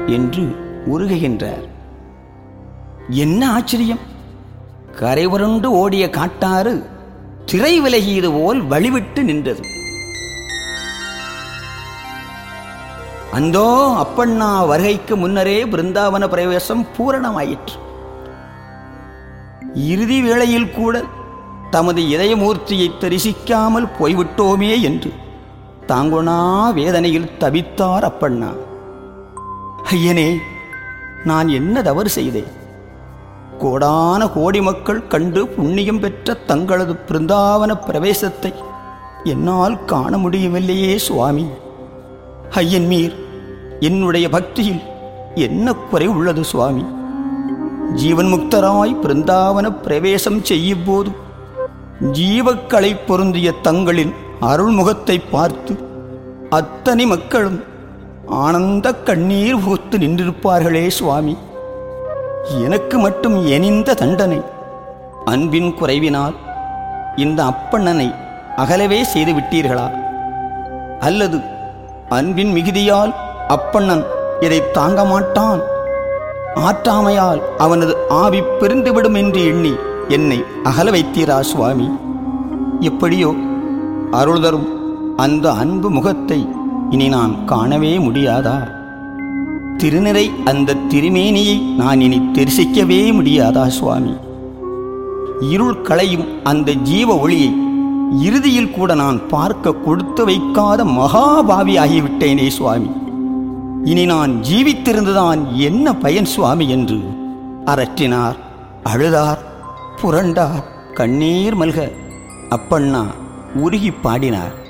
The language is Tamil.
என்று உருகுகின்றார் என்ன ஆச்சரியம் கரைபுரண்டு ஓடிய காட்டாறு திரை விலகியது போல் வழிவிட்டு நின்றது அந்தோ அப்பண்ணா வருகைக்கு முன்னரே பிருந்தாவன பிரவேசம் பூரணமாயிற்று இறுதி வேளையில் கூட தமது இதயமூர்த்தியை தரிசிக்காமல் போய்விட்டோமே என்று தாங்குணா வேதனையில் தவித்தார் அப்பண்ணா ஐயனே நான் என்ன தவறு செய்தேன் கோடான கோடி மக்கள் கண்டு புண்ணியம் பெற்ற தங்களது பிருந்தாவன பிரவேசத்தை என்னால் காண முடியவில்லையே சுவாமி ஐயன் மீர் என்னுடைய பக்தியில் என்ன குறை உள்ளது சுவாமி ஜீவன் முக்தராய் பிருந்தாவன பிரவேசம் செய்யும் போது ஜீவக்களை பொருந்திய தங்களின் அருள்முகத்தை பார்த்து அத்தனை மக்களும் ஆனந்த கண்ணீர் புகுத்து நின்றிருப்பார்களே சுவாமி எனக்கு மட்டும் எனிந்த தண்டனை அன்பின் குறைவினால் இந்த அப்பண்ணனை அகலவே செய்து விட்டீர்களா அல்லது அன்பின் மிகுதியால் அப்பண்ணன் இதை தாங்க மாட்டான் ஆற்றாமையால் அவனது ஆவி பிரிந்துவிடும் என்று எண்ணி என்னை அகல வைத்தீரா சுவாமி எப்படியோ அருள் தரும் அந்த அன்பு முகத்தை இனி நான் காணவே முடியாதா திருநிறை அந்த திருமேனியை நான் இனி தரிசிக்கவே முடியாதா சுவாமி இருள் களையும் அந்த ஜீவ ஒளியை இறுதியில் கூட நான் பார்க்க கொடுத்து வைக்காத மகாபாவி ஆகிவிட்டேனே சுவாமி இனி நான் ஜீவித்திருந்துதான் என்ன பயன் சுவாமி என்று அரற்றினார் அழுதார் புரண்டார் கண்ணீர் மல்க அப்பண்ணா உருகி பாடினார்